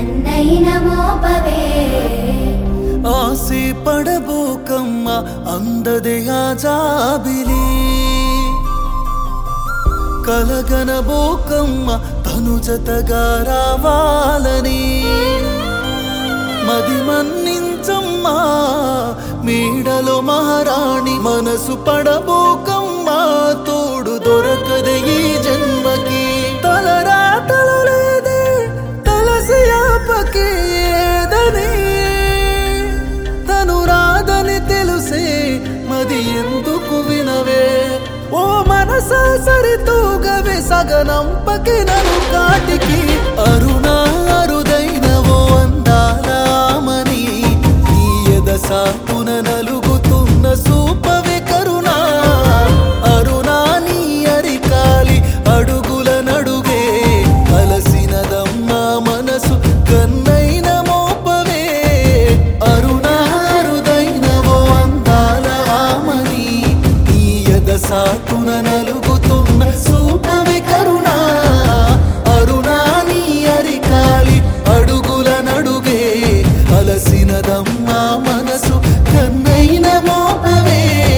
కన్నైన మోపవే ఆసే పడబోకమ్మ అందదే ఆ జాబిలి కలగనబోకమ్మ తను జతగా రావాలని మది మన్నించమ్మా మేడలో మహారాణి మనసు పడబోకమ్మ తోడు దొరకదే ఈ జన్మకి తలరాతలు లేదే తలసి ఆపకే ఏదని తను రాదని తెలుసే మది ఎందుకు వినవే ఓ మనసా సరితూగవే సగనంపకి నన్ను కాటికి అరుణా అరుదైన ఓ అందాలామని ఈ ఎద సాపున నలుగుతున్న సూపవే కరుణా అరుణా నీ అరికాలి అడుగుల నడుగే కలసినదమ్మా మనసు కన్నైన మోపవే అరుణా అరుదైన ఓ అందాల ఆమని ఈ ఎద సాటున నలుగుతున్న సూపవే కరుణా అరుణా నీ అరికాలి అడుగుల నడుగే అలసినదమ్మా మనసు కన్నైన మోపవే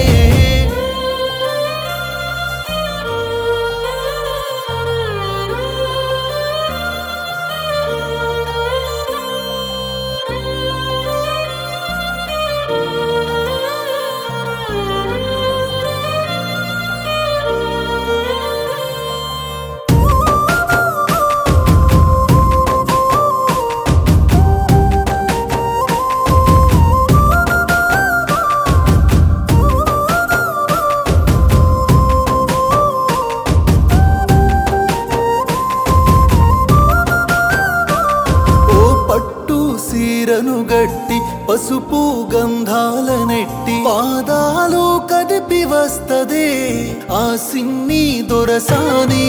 ఓ పట్టు సీరను గట్టి పసుపు గంధాల నెట్టి పాదాలు కదిపి వస్తదే ఆ సిన్ని దొరసాని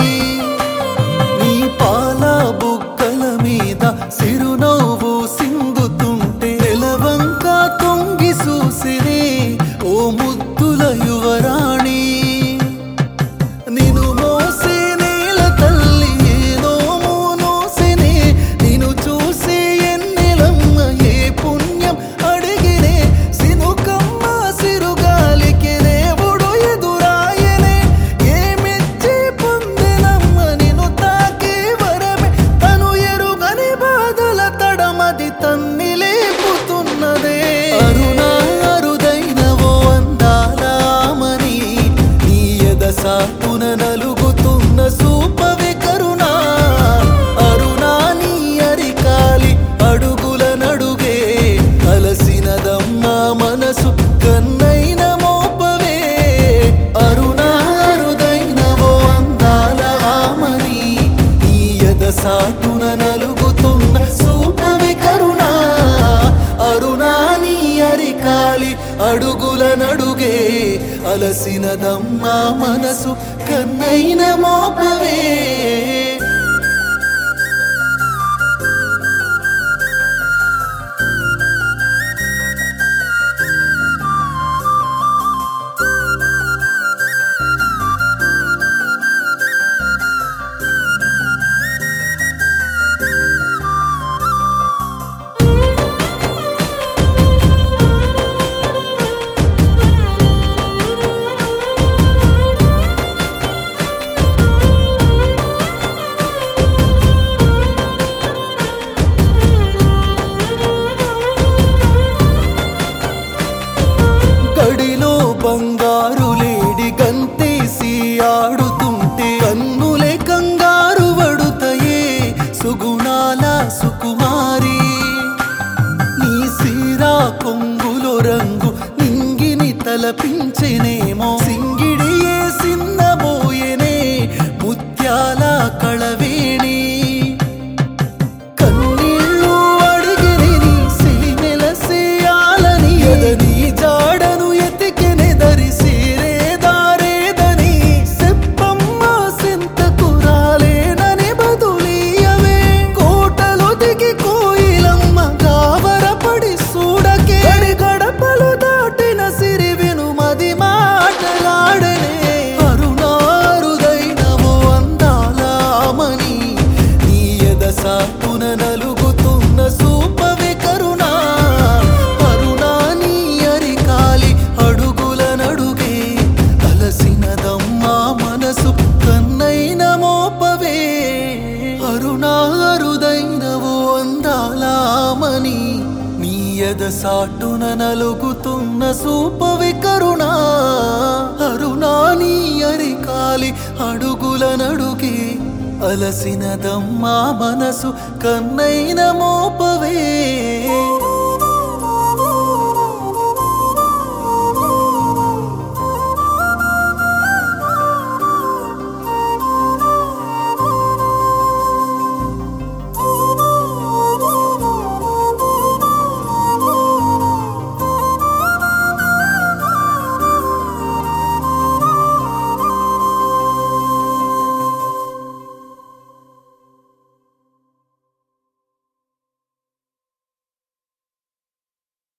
నీ పాల బుగ్గల మీద సిరునవ్వు సింగుతుంటే ఎలవంక తొంగి చూసినే ఓ ముద్దుల యువరాణి నిను మోసే నేల తల్లి ఏదో మోనోసినే నిన్ను చూసే ఎన్నెలమ్మ ఏ పుణ్యం అడిగినే సినుకమ్మ సిరుగాలికి దేవుడు ఎదురాయనే ఏమిచ్చి పొందినమ్మ నిన్ను తాకే వరమే తను ఎరుగని బాధల తడమది తన్ని లేపుతున్నదే అరుణా అరుదైన ఓ అందాలామని నీ ఎద సాటున నలుగుతున్న సూపవే కరుణా అరుణా నీ అరికాలి అడుగుల నడుగే అలసినదమ్మా మనసు కన్నైన మోపవే అరుణా అరుదైన ఓ అందాల ఆమని ఈ ఎద సాటున నలుగుతున్న సూపవే కరుణా అరుణా నీ అరికాలి అడుగుల నడుగే అలసినదమ్మా మనసు కన్నైన మోపవే గడిలో బంగారు లేడి గంతేసి ఆడుతుంటే కన్నులే కంగారు వడుతయే సుగుణాల సుకుమారి నీ సీరా కొంగులో రంగు నింగిని తలపించెనేమో సింగిడియే సిన్నబోయెనే ముత్యాల కళవేణి కన్నీళ్ళు అడిగిని నీ సిలిమెల సేయాలని ఎదని జాడను ఎతికెనే దరిసిరే దారేదని సెప్పమ్మ సింతకు రాలేనని బదులీయవే కోటలు దిగి కోయిలమ్మ గావరపడి చూడకే గడి గడపలు దాటిన సిరి విను మది మాటలాడనే అరుణారుదైనవో అందాలామని నీ ఎద సాటున నలుగుతున్న ఎదసాటున నలుగుతున్న సూపవి కరుణా అరుణా నీ అరికాలి అడుగుల నడుగి అలసినదమ్మా మనసు కన్నైన మోపవే